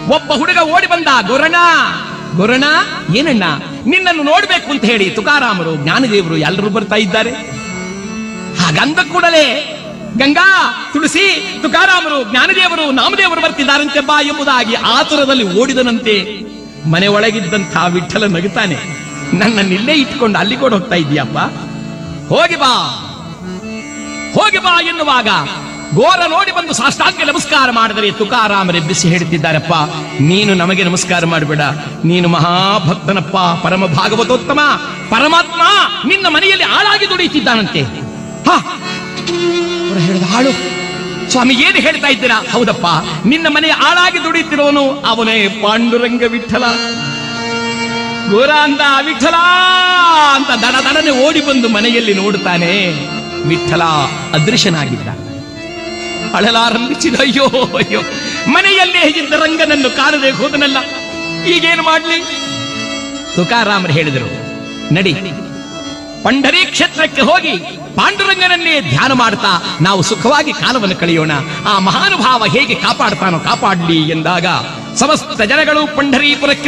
ಒಬ್ಬ ಹುಡುಗ ಓಡಿ ಬಂದ ಗೊರಣ ಗೊರಣ ಏನಣ್ಣ ನಿನ್ನನ್ನು ನೋಡ್ಬೇಕು ಅಂತ ಹೇಳಿ ತುಕಾರಾಮರು ಜ್ಞಾನದೇವರು ಎಲ್ಲರೂ ಬರ್ತಾ ಇದ್ದಾರೆ ಹಾಗಂದ ಕೂಡಲೇ ಗಂಗಾ ತುಳಸಿ ತುಕಾರಾಮರು ಜ್ಞಾನದೇವರು ನಾಮದೇವರು ಬರ್ತಿದ್ದಾರಂತೆ ಬಾ ಎಂಬುದಾಗಿ ಆತುರದಲ್ಲಿ ಓಡಿದನಂತೆ ಮನೆ ಒಳಗಿದ್ದಂಥ ವಿಠಲ ನಗುತ್ತಾನೆ ನನ್ನನ್ನಿಲ್ಲೇ ಇಟ್ಕೊಂಡು ಅಲ್ಲಿ ಕೂಡ ಹೋಗ್ತಾ ಇದೀಯಪ್ಪ ಹೋಗಿ ಬಾ ಹೋಗಿ ಬಾ ಎನ್ನುವಾಗ ಘೋರ ನೋಡಿ ಬಂದು ಸಾಷ್ಟಾಂಗ ನಮಸ್ಕಾರ ಮಾಡಿದರೆ ತುಕಾರಾಮರೇ ಬಿಸಿ ಹೇಳ್ತಿದ್ದಾರಪ್ಪ ನೀನು ನಮಗೆ ನಮಸ್ಕಾರ ಮಾಡಬೇಡ ನೀನು ಮಹಾಭಕ್ತನಪ್ಪ ಪರಮ ಭಾಗವತೋತ್ತಮ ಪರಮಾತ್ಮ ನಿನ್ನ ಮನೆಯಲ್ಲಿ ಆಳಾಗಿ ದುಡಿಯುತ್ತಿದ್ದಾನಂತೆ ಹಾ ಅವರು ಹೇಳಿದ ಆಳು ಸ್ವಾಮಿ ಏನು ಹೇಳ್ತಾ ಇದ್ದೀರಾ ಹೌದಪ್ಪ ನಿನ್ನ ಮನೆ ಆಳಾಗಿ ದುಡಿಯುತ್ತಿರುವನು ಅವನೇ ಪಾಂಡುರಂಗ ವಿಠಲ ಘೋರ ಅಂತ ವಿಠಲ ಅಂತ ದಡ ದಡನೆ ಓಡಿ ಬಂದು ಮನೆಯಲ್ಲಿ ನೋಡುತ್ತಾನೆ ವಿಠಲ ಅದೃಶ್ಯನಾಗಿದ್ದ ಅಳಲಾರಂಭಿಸಿದ ಅಯ್ಯೋ ಅಯ್ಯೋ ಮನೆಯಲ್ಲೇ ಇದ್ದ ರಂಗನನ್ನು ಕಾಣದೆ ಹೋದನಲ್ಲ ಈಗೇನು ಮಾಡ್ಲಿ ತುಕಾರಾಮರು ಹೇಳಿದರು ನಡಿ ಪಂಢರಿ ಕ್ಷೇತ್ರಕ್ಕೆ ಹೋಗಿ ಪಾಂಡುರಂಗನನ್ನೇ ಧ್ಯಾನ ಮಾಡ್ತಾ ನಾವು ಸುಖವಾಗಿ ಕಾಲವನ್ನು ಕಳೆಯೋಣ ಆ ಮಹಾನುಭಾವ ಹೇಗೆ ಕಾಪಾಡ್ತಾನೋ ಕಾಪಾಡ್ಲಿ ಎಂದಾಗ ಸಮಸ್ತ ಜನಗಳು ಪಂಢರೀಪುರಕ್ಕೆ